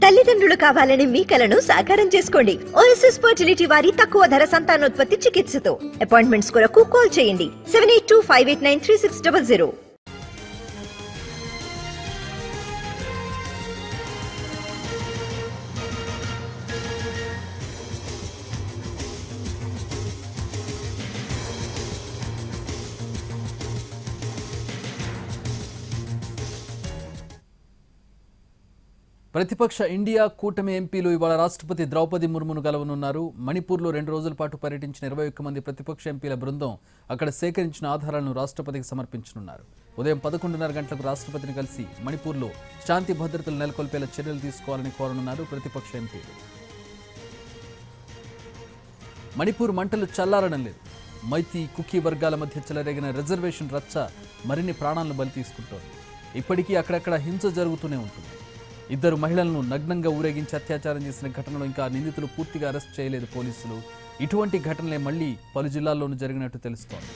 తల్లిదండ్రులు కావాలని మీ కలను సాకారం చేసుకోండి ఓఎస్ఎస్ ఫర్టిలిటీ వారి తక్కువ ధర సంతానోత్పత్తి చికిత్సతో అపాయింట్మెంట్స్ కొరకు కాల్ చేయండి seven eight two five eight nine three six double zero ప్రతిపక్ష ఇండియా కూటమి ఎంపీలు ఇవాళ రాష్ట్రపతి ద్రౌపది ముర్మును కలవనున్నారు మణిపూర్లో రెండు రోజుల పాటు పర్యటించిన ఇరవై ఒక్క మంది ప్రతిపక్ష ఎంపీల బృందం అక్కడ సేకరించిన ఆధారాలను రాష్ట్రపతికి సమర్పించనున్నారు ఉదయం పదకొండున్నర గంటలకు రాష్ట్రపతిని కలిసి మణిపూర్లో శాంతి భద్రతలు నెలకొల్పేలా చర్యలు తీసుకోవాలని కోరనున్నారు ప్రతిపక్ష ఎంపీలు మణిపూర్ మంటలు చల్లారడం లేదు మైతి కుకీ వర్గాల మధ్య చెలరేగిన రిజర్వేషన్ రచ్చ మరిన్ని ప్రాణాలను బలి తీసుకుంటోంది ఇప్పటికీ అక్కడక్కడ హింస జరుగుతూనే ఉంటుంది ఇద్దరు మహిళలను నగ్నంగా ఊరేగించి అత్యాచారం చేసిన ఘటనలో ఇంకా నిందితులు పూర్తిగా అరెస్ట్ చేయలేదు పోలీసులు ఇటువంటి ఘటనలే మళ్లీ పలు జిల్లాల్లోనూ జరిగినట్టు తెలుస్తోంది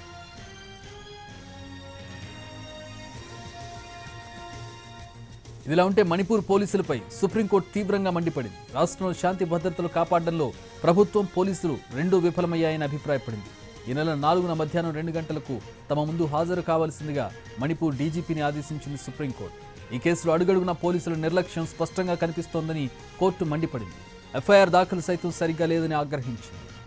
ఇదిలా ఉంటే మణిపూర్ పోలీసులపై సుప్రీంకోర్టు తీవ్రంగా మండిపడింది రాష్ట్రంలో శాంతి భద్రతలు కాపాడడంలో ప్రభుత్వం పోలీసులు రెండూ విఫలమయ్యాయని అభిప్రాయపడింది ఈ నెల నాలుగున మధ్యాహ్నం రెండు గంటలకు తమ ముందు హాజరు కావాల్సిందిగా మణిపూర్ డీజీపీని ఆదేశించింది సుప్రీంకోర్టు ఈ కేసులో అడుగడుగున పోలీసుల నిర్లక్ష్యం స్పష్టంగా కనిపిస్తోందని కోర్టు మండిపడింది ఎఫ్ఐఆర్ దాఖలు సైతం సరిగ్గా లేదని ఆగ్రహించింది